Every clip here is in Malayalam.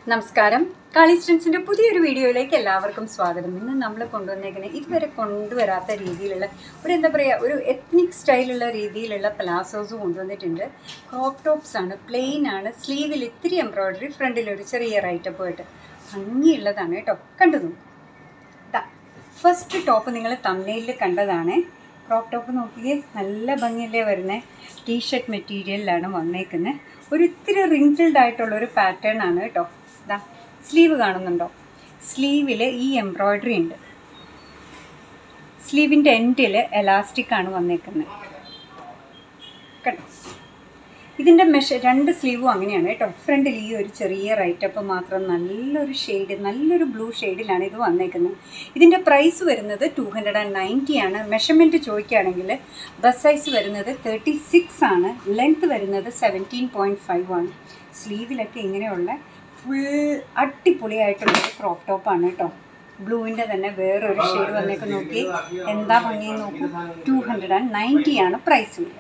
നമസ്കാരം കാളിസ്റ്റൻസിൻ്റെ പുതിയൊരു വീഡിയോയിലേക്ക് എല്ലാവർക്കും സ്വാഗതം ഇന്ന് നമ്മൾ കൊണ്ടുവന്നേക്കുന്നത് ഇതുവരെ കൊണ്ടുവരാത്ത രീതിയിലുള്ള ഒരു എന്താ പറയുക ഒരു എത്നിക് സ്റ്റൈലുള്ള രീതിയിലുള്ള പ്ലാസോസ് കൊണ്ടുവന്നിട്ടുണ്ട് ക്രോപ്പ് ടോപ്സ് ആണ് പ്ലെയിൻ ആണ് സ്ലീവിൽ ഇത്തിരി എംബ്രോയ്ഡറി ഫ്രണ്ടിൽ ഒരു ചെറിയ റൈറ്റപ്പ് ആയിട്ട് ഭംഗിയുള്ളതാണ് കേട്ടോ കണ്ടു ഫസ്റ്റ് ടോപ്പ് നിങ്ങൾ തമ്മനയിൽ കണ്ടതാണ് ക്രോപ്പ് ടോപ്പ് നോക്കിയേ നല്ല ഭംഗിയല്ലേ വരുന്നത് ടീഷർട്ട് മെറ്റീരിയലിലാണ് വന്നേക്കുന്നത് ഒരു ഇത്തിരി റിങ്കിൾഡ് ആയിട്ടുള്ള ഒരു പാറ്റേൺ ആണ് കേട്ടോ ഇതാ സ്ലീവ് കാണുന്നുണ്ടോ സ്ലീവിൽ ഈ എംബ്രോയ്ഡറി ഉണ്ട് സ്ലീവിൻ്റെ എൻഡിൽ എലാസ്റ്റിക് ആണ് വന്നേക്കുന്നത് കണ്ടോ ഇതിൻ്റെ മെഷ രണ്ട് സ്ലീവും അങ്ങനെയാണ് കേട്ടോ ഫ്രണ്ടിൽ ഈ ഒരു ചെറിയ റൈറ്റപ്പ് മാത്രം നല്ലൊരു ഷെയ്ഡ് നല്ലൊരു ബ്ലൂ ഷെയ്ഡിലാണ് ഇത് വന്നേക്കുന്നത് ഇതിൻ്റെ പ്രൈസ് വരുന്നത് ടു ഹൺഡ്രഡ് ആൻഡ് നയൻറ്റി ആണ് മെഷർമെൻറ്റ് ചോദിക്കുകയാണെങ്കിൽ ബസ് സൈസ് വരുന്നത് തേർട്ടി സിക്സ് ആണ് ലെങ്ത് വരുന്നത് സെവൻറ്റീൻ പോയിൻറ്റ് ഫൈവ് ആണ് സ്ലീവിലൊക്കെ ഇങ്ങനെയുള്ള ഫുൾ അടിപൊളിയായിട്ടുള്ള ഒരു ക്രോപ്പ് ടോപ്പാണ് കേട്ടോ ബ്ലൂവിൻ്റെ തന്നെ വേറൊരു ഷെയ്ഡ് വന്നേക്ക് നോക്കി എന്താ ഭംഗി നോക്കൂ ടു ഹൺഡ്രഡ് ആൻഡ് നയൻറ്റി ആണ് പ്രൈസ് വരിക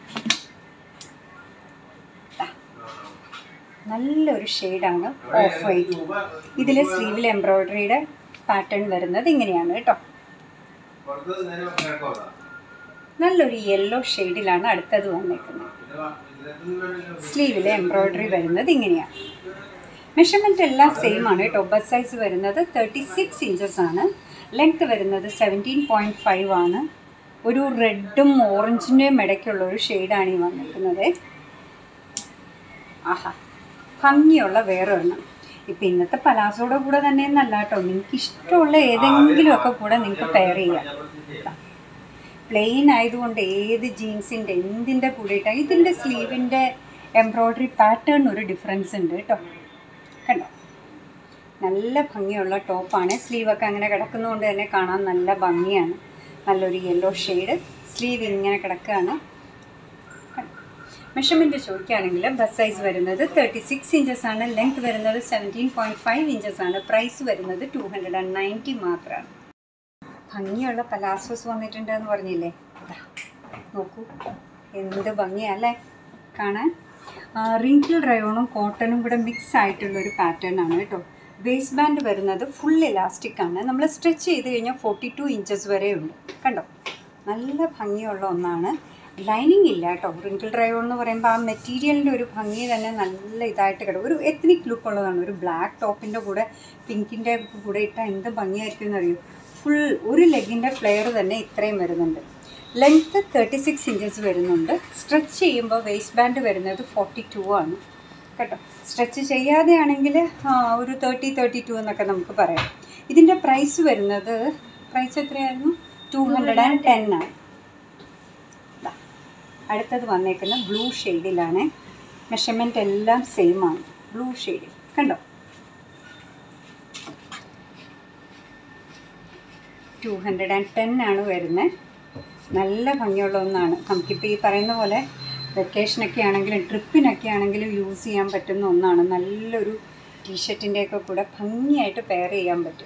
നല്ലൊരു ഷെയ്ഡാണ് ഓഫ് വൈറ്റ് ഇതിൽ സ്ലീവിൽ എംബ്രോയ്ഡറിയുടെ പാറ്റേൺ വരുന്നത് ഇങ്ങനെയാണ് കേട്ടോ നല്ലൊരു യെല്ലോ ഷെയ്ഡിലാണ് അടുത്തത് വന്നേക്കുന്നത് സ്ലീവിൽ എംബ്രോയ്ഡറി വരുന്നത് ഇങ്ങനെയാണ് മെഷർമെൻറ്റ് എല്ലാം സെയിം ആണ് കേട്ടോ ബസ് സൈസ് വരുന്നത് തേർട്ടി സിക്സ് ഇഞ്ചസ് ആണ് ലെങ്ത് വരുന്നത് സെവൻറ്റീൻ പോയിൻറ്റ് ഫൈവ് ആണ് ഒരു റെഡും ഓറഞ്ചിൻ്റെയും ഇടയ്ക്കുള്ള ഒരു ഷെയ്ഡാണ് ഈ വന്നിരിക്കുന്നത് ആഹാ ഭംഗിയുള്ള വേറൊരെണ്ണം ഇപ്പം ഇന്നത്തെ പലാസോടെ കൂടെ തന്നെ എന്നല്ല കേട്ടോ നിങ്ങൾക്ക് ഇഷ്ടമുള്ള ഏതെങ്കിലുമൊക്കെ കൂടെ നിങ്ങൾക്ക് പെയർ ചെയ്യാം പ്ലെയിൻ ആയതുകൊണ്ട് ഏത് ജീൻസിൻ്റെ എന്തിൻ്റെ കൂടെ ഇട്ടാൽ ഇതിൻ്റെ സ്ലീവിൻ്റെ എംബ്രോയ്ഡറി പാറ്റേൺ ഒരു ഡിഫറൻസ് ഉണ്ട് കേട്ടോ കണ്ടോ നല്ല ഭംഗിയുള്ള ടോപ്പാണ് സ്ലീവൊക്കെ അങ്ങനെ കിടക്കുന്നതുകൊണ്ട് തന്നെ കാണാൻ നല്ല ഭംഗിയാണ് നല്ലൊരു യെല്ലോ ഷെയ്ഡ് സ്ലീവ് ഇങ്ങനെ കിടക്കുകയാണ് മെഷർമെൻറ്റ് ചോദിക്കുകയാണെങ്കിൽ ബസ് സൈസ് വരുന്നത് തേർട്ടി സിക്സ് ഇഞ്ചസ് ആണ് ലെങ്ത് വരുന്നത് സെവൻറ്റീൻ പോയിൻറ്റ് ഫൈവ് ഇഞ്ചസ് ആണ് പ്രൈസ് വരുന്നത് ടു ഹൺഡ്രഡ് ആൻഡ് നയൻറ്റി മാത്രമാണ് ഭംഗിയുള്ള പലാസോസ് വന്നിട്ടുണ്ട് എന്ന് പറഞ്ഞില്ലേ ഇതാ നോക്കൂ എന്ത് ഭംഗിയല്ലേ കാണാൻ റിങ്കിൾ റയോണും കോട്ടണും കൂടെ മിക്സ് ആയിട്ടുള്ളൊരു പാറ്റേൺ ആണ് കേട്ടോ വേസ്റ്റ് ബാൻഡ് വരുന്നത് ഫുൾ ഇലാസ്റ്റിക് ആണ് നമ്മൾ സ്ട്രെച്ച് ചെയ്ത് കഴിഞ്ഞാൽ ഫോർട്ടി ടു ഇഞ്ചസ് വരെ ഉണ്ട് കണ്ടോ നല്ല ഭംഗിയുള്ള ഒന്നാണ് ലൈനിങ് ഇല്ല കേട്ടോ റിങ്കിൾ ഡ്രൈവ് എന്ന് പറയുമ്പോൾ ആ മെറ്റീരിയലിൻ്റെ ഒരു ഭംഗി തന്നെ നല്ല ഇതായിട്ട് കിടക്കും ഒരു എത്നിക് ലുക്ക് ഉള്ളതാണ് ഒരു ബ്ലാക്ക് ടോപ്പിൻ്റെ കൂടെ പിങ്കിൻ്റെ കൂടെ ഇട്ടാൽ എന്ത് ഭംഗിയായിരിക്കും എന്നറിയൂ ഫുൾ ഒരു ലെഗിൻ്റെ ഫ്ലെയർ തന്നെ ഇത്രയും വരുന്നുണ്ട് ലെങ്ത്ത് തേർട്ടി സിക്സ് ഇഞ്ചസ് വരുന്നുണ്ട് സ്ട്രെച്ച് ചെയ്യുമ്പോൾ വേസ്റ്റ് ബാൻഡ് വരുന്നത് ഫോർട്ടി ടു ആണ് കേട്ടോ സ്ട്രെച്ച് ചെയ്യാതെയാണെങ്കിൽ ഒരു തേർട്ടി തേർട്ടി ടു എന്നൊക്കെ നമുക്ക് പറയാം ഇതിൻ്റെ പ്രൈസ് വരുന്നത് പ്രൈസ് എത്രയായിരുന്നു ടു ഹൺഡ്രഡ് ആൻഡ് ടെൻ ആണ് അടുത്തത് വന്നേക്കുന്ന ബ്ലൂ ഷെയ്ഡിലാണ് മെഷർമെൻ്റ് എല്ലാം സെയിം ആണ് ബ്ലൂ ഷെയ്ഡിൽ കണ്ടോ ടു ഹൺഡ്രഡ് ആൻഡ് ടെൻ ആണ് വരുന്നത് നല്ല ഭംഗിയുള്ള ഒന്നാണ് നമുക്കിപ്പോൾ ഈ പറയുന്ന പോലെ വെക്കേഷനൊക്കെ ആണെങ്കിലും ട്രിപ്പിനൊക്കെ ആണെങ്കിലും യൂസ് ചെയ്യാൻ പറ്റുന്ന ഒന്നാണ് നല്ലൊരു ടീഷർട്ടിൻ്റെയൊക്കെ കൂടെ ഭംഗിയായിട്ട് പെയർ ചെയ്യാൻ പറ്റും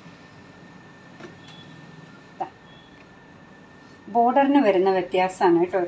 ബോർഡറിന് വരുന്ന വ്യത്യാസമാണ് കേട്ടോ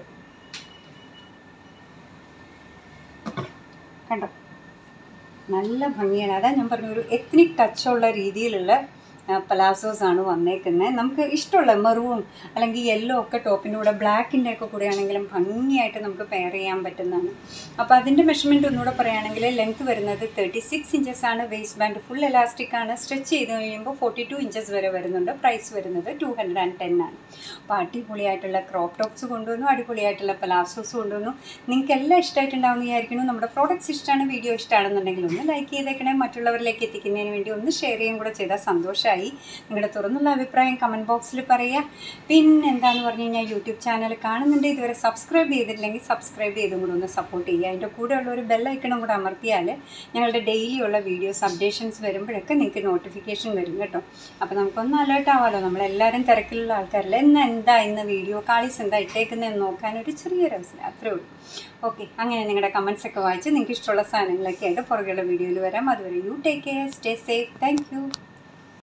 കണ്ടോ നല്ല ഭംഗിയാണ് അതാ ഞാൻ പറഞ്ഞ ഒരു എത്നിക് ടച്ചുള്ള രീതിയിലുള്ള പലാസോസ് ആണ് വന്നേക്കുന്നത് നമുക്ക് ഇഷ്ടമുള്ള മെറൂൺ അല്ലെങ്കിൽ യെല്ലോ ഒക്കെ ടോപ്പിൻ്റെ കൂടെ ബ്ലാക്കിൻ്റെ ഒക്കെ കൂടെ ആണെങ്കിലും ഭംഗിയായിട്ട് നമുക്ക് പെയർ ചെയ്യാൻ പറ്റുന്നതാണ് അപ്പോൾ അതിൻ്റെ മെഷർമെൻറ്റ് ഒന്നുകൂടെ പറയുകയാണെങ്കിൽ ലെങ്ത് വരുന്നത് തേർട്ടി സിക്സ് ഇഞ്ചസ് ആണ് വേസ്റ്റ് ബാൻഡ് ഫുൾ എലാസ്റ്റിക് ആണ് സ്ട്രെച്ച് ചെയ്ത് കഴിയുമ്പോൾ ഫോർട്ടി ടു ഇഞ്ചസ് വരെ വരുന്നുണ്ട് പ്രൈസ് വരുന്നത് ടു ഹൺഡ്രഡ് ആൻഡ് ടെൻ ആണ് അപ്പോൾ അടിപൊളിയായിട്ടുള്ള ക്രോപ്പ് ടോപ്സ് കൊണ്ടുവന്നു അടിപൊളിയായിട്ടുള്ള പലാസോസ് കൊണ്ടുവന്നു നിങ്ങൾക്ക് എല്ലാം ഇഷ്ടമായിട്ടുണ്ടാവുന്ന വിചാരിക്കുന്നു നമ്മുടെ പ്രോഡക്റ്റ്സ് ഇഷ്ടമാണ് വീഡിയോ ഇഷ്ടമാണെന്നുണ്ടെങ്കിൽ ഒന്ന് ലൈക്ക് ചെയ്തേക്കണേ മറ്റുള്ളവരിലേക്ക് എത്തിക്കുന്നതിന് വേണ്ടി ഒന്ന് ഷെയർ ചെയ്യും കൂടെ ചെയ്താൽ സന്തോഷമായി നിങ്ങളുടെ തുറന്നുള്ള അഭിപ്രായം കമൻറ്റ് ബോക്സിൽ പറയുക പിന്നെ എന്താന്ന് പറഞ്ഞു കഴിഞ്ഞാൽ യൂട്യൂബ് ചാനൽ കാണുന്നുണ്ട് ഇതുവരെ സബ്സ്ക്രൈബ് ചെയ്തിട്ടില്ലെങ്കിൽ സബ്സ്ക്രൈബ് ചെയ്തും കൂടെ ഒന്ന് സപ്പോർട്ട് ചെയ്യുക അതിൻ്റെ കൂടെയുള്ള ഒരു ബെല്ലൈക്കണം കൂടെ അമർത്തിയാൽ ഞങ്ങളുടെ ഡെയിലി ഉള്ള വീഡിയോസ് അപ്ഡേഷൻസ് വരുമ്പോഴൊക്കെ നിങ്ങൾക്ക് നോട്ടിഫിക്കേഷൻ വരും കേട്ടോ അപ്പോൾ നമുക്കൊന്ന് അലേർട്ട് ആവാമല്ലോ നമ്മളെല്ലാവരും തിരക്കിലുള്ള ആൾക്കാരല്ലേ ഇന്ന് എന്താ ഇന്ന് വീഡിയോ കാളീസ് എന്താ ഇട്ടേക്കുന്നതെന്ന് നോക്കാൻ ഒരു ചെറിയൊരു അവസരം അത്രേ ഉള്ളൂ ഓക്കെ അങ്ങനെ നിങ്ങളുടെ കമൻസ് ഒക്കെ വായിച്ച് നിങ്ങൾക്ക് ഇഷ്ടമുള്ള സാധനങ്ങളൊക്കെ ആയിട്ട് പുറകെയുള്ള വീഡിയോയിൽ വരാം അതുവരെ you take care stay safe thank